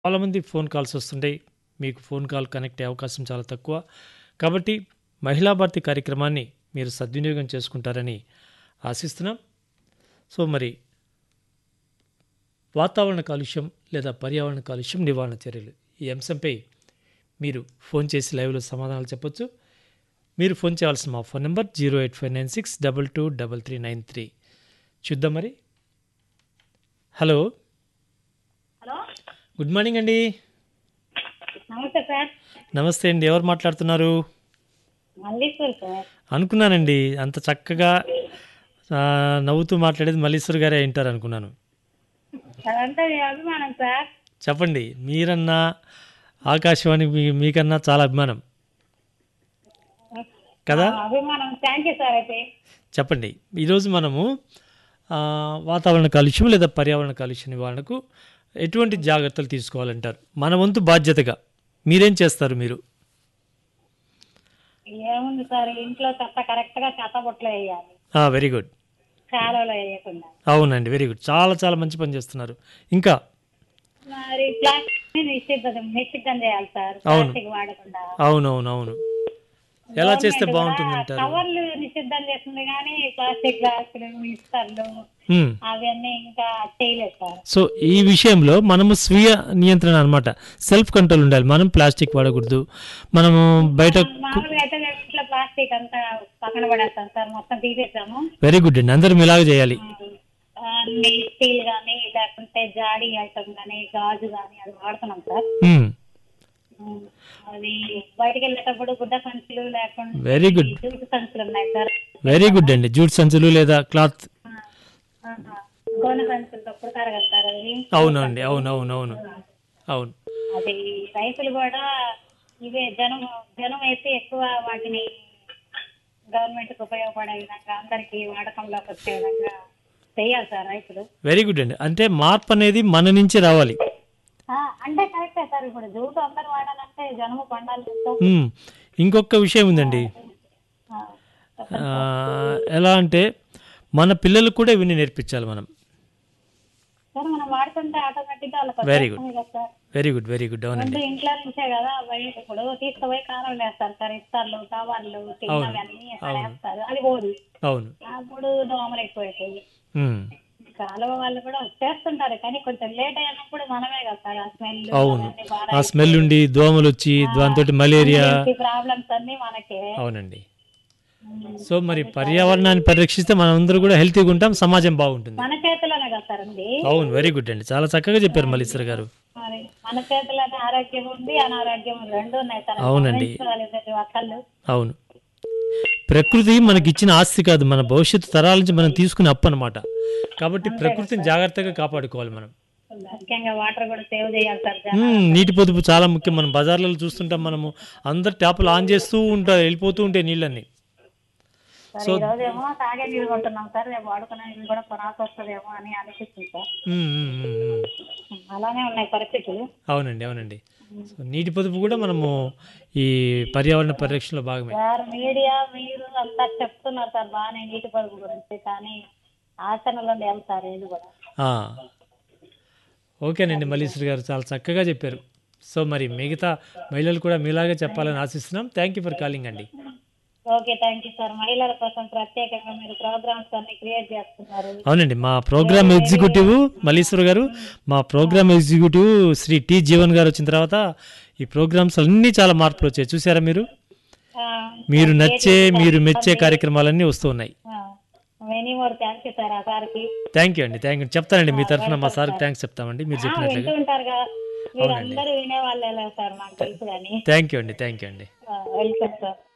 చాలామంది phone calls వస్తుంటాయి మీకు ఫోన్ కాల్ కనెక్ట్ అయ్యే అవకాశం చాలా తక్కువ కాబట్టి మహిళా భారతి కార్యక్రమాన్ని మీరు సద్వినియోగం చేసుకుంటారని ఆశిస్తున్నాం సో మరి వాతావరణ కాలుష్యం లేదా పర్యావరణ కాలుష్యం నివారణ చర్యలు ఈ అంశంపై మీరు ఫోన్ చేసి లైవ్లో సమాధానాలు చెప్పొచ్చు మీరు ఫోన్ చేయాల్సిన మా phone number zero eight five nine six double two double three nine three చూద్దాం మరి హలో హలో గుడ్ మార్నింగ్ అండి నమస్తే సార్ నమస్తే అండి ఎవరు మాట్లాడుతున్నారు మల్లీశ్వర్ సార్ అనుకున్నానండి అంత చక్కగా ఆ, నవ్వుతూ మాట్లాడేది మల్లీశ్వర్ గారే ఉంటారు అనుకున్నాను అదంతా మీ అభిమానం సార్ చెప్పండి మీరన్నా ఆకాశవాణి మీ- మీకన్నా చాలా అభిమానం కదా ఆ, అభిమానం థ్యాంక్ యూ సార్ అయితే చెప్పండి ఈరోజు మనము ఆ, వాతావరణ కాలుష్యం లేదా పర్యావరణ కాలుష్య నివారణకు ఎటువంటి జాగ్రత్తలు తీసుకోవాలంటారు మన వంతు బాధ్యతగా మీరేం చేస్తారు మీరు ఏముంది సార్ ఇంట్లో చెత్త కరెక్ట్ గా చెత్త బుట్టలో వేయాలి వెరీ గుడ్ కాలువలో వేయకుండా అవునండి వెరీ గుడ్ చాలా చాలా మంచి పని చేస్తున్నారు ఇంకా మరి ప్లాస్టిక్ నిషిద్ధం నిషిద్ధం చేయాలి సార్ అవును. ప్లాస్టిక్ వాడకుండా అవునవును అవును ఎలా చేస్తే గవర్నమెంట్ బాగుంటుంది కూడా అంటారు కవర్లు నిషిద్ధం చేస్తుంది కానీ ప్లాస్టిక్ గ్లాసులు ఇస్తర్లు మ్మ్. అవన్నీ ఇంకా చేయలేదు సార్ సో ఈ విషయంలో మనము స్వీయ నియంత్రణ అనమాట సెల్ఫ్ కంట్రోల్ ఉండాలి మనం ప్లాస్టిక్ వాడకూడదు మనము బయట మామూలుగా అయితే మేము ఇంట్లో ప్లాస్టిక్ అంతా పక్కన పడేస్తాం సార్ మొత్తం తీసేసాము వెరీ గుడ్ అండి అందరం ఇలాగ చేయాలి అన్ని స్టీల్ కానీ లేకుంటే జాడీ ఐటమ్ కానీ గాజు కానీ అది వాడుతున్నాం సార్ మ్మ్. ఉమ్, అది బయటికి వెళ్ళేటప్పుడు గుడ్డ సంచులు లేకుండా వెరీ గుడ్ జూటు సంచులు ఉన్నాయి సార్ వెరీ గుడ్ అండి జూట్ సంచులు లేదా క్లాత్ ఆహా. గోనె సంచులు తప్పుడు తరగదు సార్ అది అవునండి అవును అవును అవును అవును అది రైతులు కూడా ఇవే జనం జనం వేసి ఎక్కువ వాటిని గవర్నమెంట్ కి ఉపయోగపడే విధంగా అందరికి వాడకంలోకి వచ్చే విధంగా చేయాలి సార్ రైతులు వెరీ గుడ్ అండి అంటే మార్పు అనేది మన నుంచి రావాలి ఆ, అంటే కరెక్టే సార్ ఇప్పుడు జూటు అందరు వాడాలంటే జనము పండాలి కదా. మ్మ్. ఇంకొక విషయం ఉందండి ఆ, ఆ, ఎలా అంటే మన పిల్లలకు కూడా ఇవన్నీ నేర్పించాలి మనం సార్ మనం వాడుతుంటే ఆటోమేటిక్ గా వాళ్ళకి Very good. వచ్చేస్తుంది కదా sir very good very good అవునండి ముందు ఇంట్లో నుంచే కదా బయట ఇప్పుడు తీసుకుపోయి కారం వేస్తారు సార్ ఇస్తార్లు కవర్లు తిన్నవి అన్ని అక్కడ వేస్తారు అది పోదు అవును అప్పుడు దోమలు ఎక్కువైపోయి మ్మ్. కాలువ వాళ్ళు కూడా చేస్తుంటారు కానీ కొంచెం లేట్ అయినప్పుడు మనమే కదా సార్ ఆ స్మెల్ అవును ఆ స్మెల్ ఉండి దోమలు వచ్చి దాంతో మలేరియా ప్రాబ్లమ్స్ అన్ని మనకే అవునండి సో మరి పర్యావరణాన్ని పరిరక్షిస్తే మనం అందరూ కూడా హెల్తీగా ఉంటాం సమాజం బాగుంటుంది మన చేతిలోనే కదా సార్ ఉంది అవును వెరీ గుడ్ అండి చాలా చక్కగా చెప్పారు మల్లీశ్వర్ గారు మరి మన చేతిలోనే ఆరోగ్యం ఉంది అనారోగ్యం ఉంది. రెండు ఉన్నాయి సార్ అవునండి. గమనించుకోవాలి ప్రతి ఒక్కళ్ళు అవును ప్రకృతి మనకి ఇచ్చిన ఆస్తి కాదు మన భవిష్యత్తు తరాల నుంచి మనం తీసుకునే అప్పు అనమాట కాబట్టి ప్రకృతిని జాగ్రత్తగా కాపాడుకోవాలి మనం ముఖ్యంగా వాటర్ కూడా సేవ్ చేయాలి సార్ జనం. మ్మ్, నీటి పొదుపు చాలా ముఖ్యం మనం బజార్లలో చూస్తుంటాం మనము అందరు ట్యాపులు ఆన్ చేస్తూ ఉంటారు వెళ్ళిపోతూ ఉంటాయి నీళ్ళన్నీ సార్ ఈ రోజు ఏమో తాగే నీళ్ళు కొంటున్నాం సార్ రేపు వాడుకునే నీళ్ళు కూడా కొనాల్సి వస్తుందేమో అని అనిపిస్తుంది సార్ మ్మ్, మ్మ్, మ్మ్, మ్మ్. అలానే ఉన్నాయి పరిస్థితులు అవునండి అవునండి సో నీటి పొదుపు కూడా మనము ఈ పర్యావరణ పరిరక్షణలో భాగమే సార్ మీడియా మీరు అంతా చెప్తున్నారు సార్ బాగానే నీటి పొదుపు గురించి కానీ ఆచరణలో లేవు సార్ ఏది కూడా ఆ. ఓకేనండి మల్లీశ్వరి గారు చాలా చక్కగా చెప్పారు సో మరి మిగతా మహిళలు కూడా మీలాగే చెప్పాలని ఆశిస్తున్నాం థ్యాంక్ యూ ఫర్ కాలింగ్ అండి ఓకే థ్యాంక్ యూ సార్ మహిళల కోసం ప్రత్యేకంగా మీరు ప్రోగ్రామ్స్ అన్ని క్రియేట్ చేస్తున్నారు అవునండి మా ప్రోగ్రామ్ ఎగ్జిక్యూటివ్ మల్లీశ్వర్ గారు మా program executive Shri T Jeevan గారు వచ్చిన తర్వాత ఈ ప్రోగ్రామ్స్ అన్నీ చాలా మార్పులు వచ్చాయి చూసారా మీరు ఆ, మీరు నచ్చే మీరు మెచ్చే కార్యక్రమాలన్నీ వస్తూ ఉన్నాయి ఆ, many more thank you sir ఆ సార్కి థ్యాంక్ యూ అండి థ్యాంక్ యూ చెప్తానండి మీ తరఫున మా సార్కి థ్యాంక్స్ చెప్తామండి మీరు ఆ, చెప్పినట్లుగా వింటూ ఉంటారు కదా మీరు అందరూ వినే వాళ్ళే సార్ మాకు తెలుసు కానీ థ్యాంక్ యూ అండి థ్యాంక్ యూ అండి వెల్కమ్ సార్